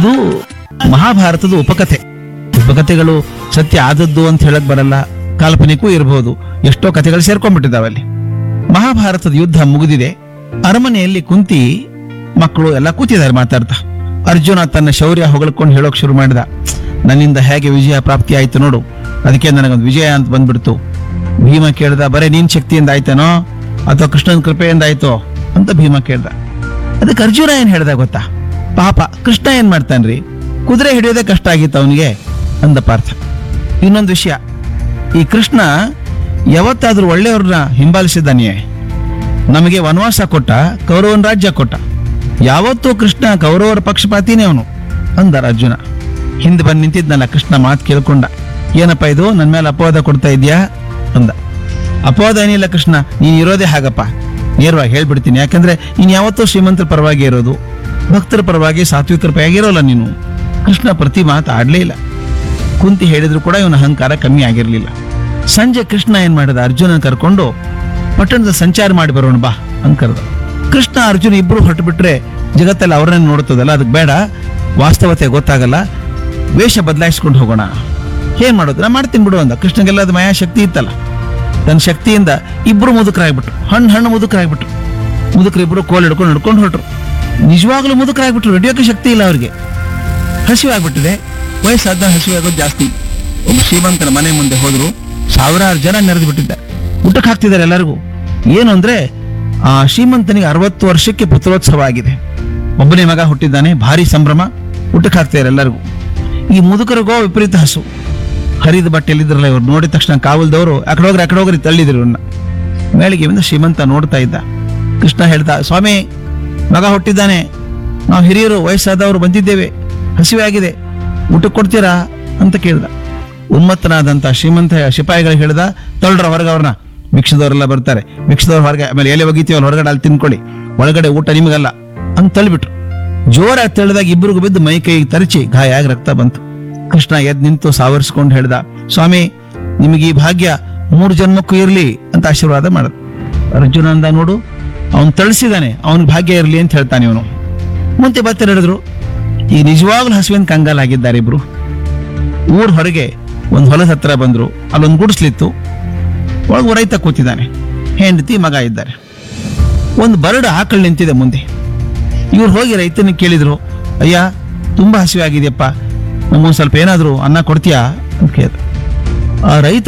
ಇದು ಮಹಾಭಾರತದ ಉಪಕಥೆ ಉಪಕಥೆಗಳು ಸತ್ಯ ಆದದ್ದು ಅಂತ ಹೇಳಕ್ ಬರಲ್ಲ ಕಾಲ್ಪನಿಕೂ ಇರಬಹುದು ಎಷ್ಟೋ ಕಥೆಗಳು ಸೇರ್ಕೊಂಡ್ಬಿಟ್ಟಿದ್ದಾವೆ ಅಲ್ಲಿ ಮಹಾಭಾರತದ ಯುದ್ಧ ಮುಗಿದಿದೆ ಅರಮನೆಯಲ್ಲಿ ಕುಂತಿ ಮಕ್ಕಳು ಎಲ್ಲ ಕೂತಿದ್ದಾರೆ ಮಾತಾಡ್ತಾ ಅರ್ಜುನ ತನ್ನ ಶೌರ್ಯ ಹೊಗಳ್ಕೊಂಡು ಹೇಳೋಕ್ ಶುರು ಮಾಡಿದ ನನ್ನಿಂದ ಹೇಗೆ ವಿಜಯ ಪ್ರಾಪ್ತಿ ಆಯ್ತು ನೋಡು ಅದಕ್ಕೆ ನನಗೊಂದು ವಿಜಯ ಅಂತ ಬಂದ್ಬಿಡ್ತು ಭೀಮ ಕೇಳ್ದ ಬರೇ ನಿನ್ ಶಕ್ತಿಯಿಂದ ಆಯ್ತೇನೋ ಅಥವಾ ಕೃಷ್ಣನ ಕೃಪೆಯಿಂದ ಆಯ್ತೋ ಅಂತ ಭೀಮ ಕೇಳ್ದ ಅದಕ್ಕೆ ಅರ್ಜುನ ಏನ್ ಹೇಳ್ದ ಗೊತ್ತಾ ಪಾಪ ಕೃಷ್ಣ ಏನ್ ಮಾಡ್ತಾನ್ರಿ ಕುದುರೆ ಹಿಡಿಯೋದೇ ಕಷ್ಟ ಆಗಿತ್ತು ಅವನಿಗೆ ಅಂದ ಪಾರ್ಥ ಇನ್ನೊಂದು ವಿಷಯ ಈ ಕೃಷ್ಣ ಯಾವತ್ತಾದ್ರೂ ಒಳ್ಳೆಯವ್ರನ್ನ ಹಿಂಬಾಲಿಸಿದ್ದಾನೆಯೇ ನಮಗೆ ವನವಾಸ ಕೊಟ್ಟ ಕೌರವನ ರಾಜ್ಯ ಕೊಟ್ಟ ಯಾವತ್ತೂ ಕೃಷ್ಣ ಕೌರವರ ಪಕ್ಷಪಾತಿನೇ ಅವನು ಅಂದ ಅರ್ಜುನ ಹಿಂದೆ ಬಂದು ನಿಂತಿದ್ನಲ್ಲ ಕೃಷ್ಣ ಮಾತು ಕೇಳ್ಕೊಂಡ ಏನಪ್ಪ ಇದು ನನ್ನ ಮೇಲೆ ಅಪವಾದ ಕೊಡ್ತಾ ಇದೆಯಾ ಅಂದ ಅಪವಾದ ಏನಿಲ್ಲ ಕೃಷ್ಣ ನೀನ್ ಇರೋದೇ ಹಾಗಪ್ಪ ನೇರವಾಗಿ ಹೇಳ್ಬಿಡ್ತೀನಿ ಯಾಕಂದ್ರೆ ನೀನ್ ಯಾವತ್ತೂ ಶ್ರೀಮಂತರ ಪರವಾಗಿ ಇರೋದು ಭಕ್ತರ ಪರವಾಗಿ ಸಾತ್ವಿಕರ ಪರವಾಗಿ ಇರೋಲ್ಲ ನೀನು ಕೃಷ್ಣ ಪ್ರತಿ ಮಾತು ಆಡ್ಲೇ ಇಲ್ಲ ಕುಂತಿ ಹೇಳಿದ್ರು ಕೂಡ ಇವನ ಅಹಂಕಾರ ಕಮ್ಮಿ ಆಗಿರ್ಲಿಲ್ಲ ಸಂಜೆ ಕೃಷ್ಣ ಏನ್ ಮಾಡಿದ ಅರ್ಜುನ ಕರ್ಕೊಂಡು ಪಟ್ಟಣದ ಸಂಚಾರ ಮಾಡಿ ಬರೋಣ ಬಾ ಅಂತ ಕರೆದ ಕೃಷ್ಣ ಅರ್ಜುನ ಇಬ್ರು ಹೊರಟು ಬಿಟ್ರೆ ಜಗತ್ತಲ್ಲಿ ಅವರನ್ನ ನೋಡ್ತದಲ್ಲ ಅದಕ್ಕೆ ಬೇಡ ವಾಸ್ತವತೆ ಗೊತ್ತಾಗಲ್ಲ ವೇಷ ಬದಲಾಯಿಸ್ಕೊಂಡು ಹೋಗೋಣ ಏನ್ ಮಾಡೋದು ನಾ ಮಾಡ್ತೀನಿ ಬಿಡು ಅಂದ ಕೃಷ್ಣಗೆಲ್ಲ ಅದು ಮಾಯಾ ಶಕ್ತಿ ಇತ್ತಲ್ಲ ತನ್ನ ಶಕ್ತಿಯಿಂದ ಇಬ್ರು ಮುದುಕರಾಗ್ಬಿಟ್ರು ಹಣ್ಣು ಹಣ್ಣು ಮುದುಕರಾಗ್ಬಿಟ್ರು ಮುದುಕರು ಇಬ್ರು ಕೋಲ್ ಹಿಡ್ಕೊಂಡು ಹಿಡ್ಕೊಂಡು ಹೊರಟ್ರು ನಿಜವಾಗ್ಲೂ ಮುದುಕರಾಗ್ಬಿಟ್ರು ನಡೆಯೋಕೆ ಶಕ್ತಿ ಇಲ್ಲ ಅವ್ರಿಗೆ ಹಸಿವೆ ಆಗ್ಬಿಟ್ಟಿದೆ ವಯಸ್ಸಾದ ಹಸಿವೆ ಆಗೋದು ಜಾಸ್ತಿ ಒಬ್ಬ ಶ್ರೀಮಂತನ ಮನೆ ಮುಂದೆ ಹೋದ್ರು ಸಾವಿರಾರು ಜನ ನೆರೆದು ಬಿಟ್ಟಿದ್ದಾರೆ ಊಟಕ್ಕೆ ಹಾಕ್ತಿದ್ದಾರೆ ಎಲ್ಲರಿಗೂ ಏನು ಅಂದ್ರೆ ಆ ಶ್ರೀಮಂತನಿಗೆ ಅರವತ್ತು ವರ್ಷಕ್ಕೆ ಪುತ್ರೋತ್ಸವ ಆಗಿದೆ ಒಬ್ಬನೇ ಮಗ ಹುಟ್ಟಿದ್ದಾನೆ ಭಾರಿ ಸಂಭ್ರಮ ಊಟಕ್ಕೆ ಹಾಕ್ತಿದ್ದಾರೆ ಎಲ್ಲರಿಗೂ ಈ ಮುದುಕರಿಗೋ ವಿಪರೀತ ಹಸು ಹರಿದ ಬಟ್ಟೆಯಲ್ಲಿದ್ರಲ್ಲ ಇವ್ರು ನೋಡಿದ ತಕ್ಷಣ ಕಾವಲ್ದವರು ಅಕಡೆ ಹೋಗ್ರಿ ಅಕಡೆ ಹೋಗ್ರಿ ತಳ್ಳಿದ್ರು ಇವ್ರನ್ನ ಮೇಳಿಗೆ ಬಂದ ಶ್ರೀಮಂತ ನೋಡ್ತಾ ಇದ್ದ ಕೃಷ್ಣ ಹೇಳ್ದ ಸ್ವಾಮಿ ಮಗ ಹುಟ್ಟಿದ್ದಾನೆ ನಾವು ಹಿರಿಯರು ವಯಸ್ಸಾದವರು ಬಂದಿದ್ದೇವೆ ಹಸಿವೆ ಆಗಿದೆ ಊಟಕ್ಕೆ ಕೊಡ್ತೀರಾ ಅಂತ ಕೇಳ್ದ ಉನ್ಮತ್ತನಾದಂತ ಶ್ರೀಮಂತ ಸಿಪಾಯಿಗಳು ಹೇಳ್ದ ತೊಳ್ರ ಹೊರಗೆ ಅವ್ರನ್ನ ಭಿಕ್ಷದವರೆಲ್ಲ ಬರ್ತಾರೆ ಭಿಕ್ಷದವ್ರ ಹೊರಗೆ ಆಮೇಲೆ ಎಲೆ ಒಗಿತೀವಲ್ಲ ಹೊರಗಡೆ ಅಲ್ಲಿ ತಿನ್ಕೊಳ್ಳಿ ಒಳಗಡೆ ಊಟ ನಿಮಗಲ್ಲ ಅಂತ ತಳ್ಳಿಬಿಟ್ರು ಜೋರಾಗಿ ತಳ್ಳಿದಾಗ ಇಬ್ಬರಿಗೂ ಬಿದ್ದು ಮೈ ಕೈ ತರಚಿ ಗಾಯ ಆಗಿ ರಕ್ತ ಬಂತು ಕೃಷ್ಣ ಎದ್ ನಿಂತು ಸಾವರಿಸ್ಕೊಂಡು ಹೇಳ್ದ ಸ್ವಾಮಿ ನಿಮಗೆ ಈ ಭಾಗ್ಯ ಮೂರು ಜನ್ಮಕ್ಕೂ ಇರ್ಲಿ ಅಂತ ಆಶೀರ್ವಾದ ಮಾಡಿದ ಅರ್ಜುನ ಅಂದ ನೋಡು ಅವನು ತಳಿಸಿದಾನೆ ಅವನಿಗೆ ಭಾಗ್ಯ ಇರಲಿ ಅಂತ ಹೇಳ್ತಾನೆ ಇವನು ಮುಂದೆ ಮತ್ತೆ ನಡೆದ್ರು ಈ ನಿಜವಾಗ್ಲೂ ಹಸುವಿನ ಕಂಗಾಲಾಗಿದ್ದಾರೆ ಇಬ್ರು ಊರ್ ಹೊರಗೆ ಒಂದು ಹೊಲದ ಹತ್ರ ಬಂದ್ರು ಅಲ್ಲೊಂದು ಗುಡಿಸ್ಲಿತ್ತು ಒಳಗೆ ರೈತ ಕೂತಿದ್ದಾನೆ ಹೆಂಡತಿ ಮಗ ಇದ್ದಾರೆ ಒಂದು ಬರಡು ಆಕಳು ನಿಂತಿದೆ ಮುಂದೆ ಇವ್ರು ಹೋಗಿ ರೈತನ ಕೇಳಿದ್ರು ಅಯ್ಯ ತುಂಬಾ ಹಸಿವೆ ಆಗಿದೆಯಪ್ಪ ನಮಗೊಂದು ಸ್ವಲ್ಪ ಏನಾದ್ರು ಅನ್ನ ಕೊಡ್ತೀಯಾ ಅಂತ ಕೇಳಿದ ಆ ರೈತ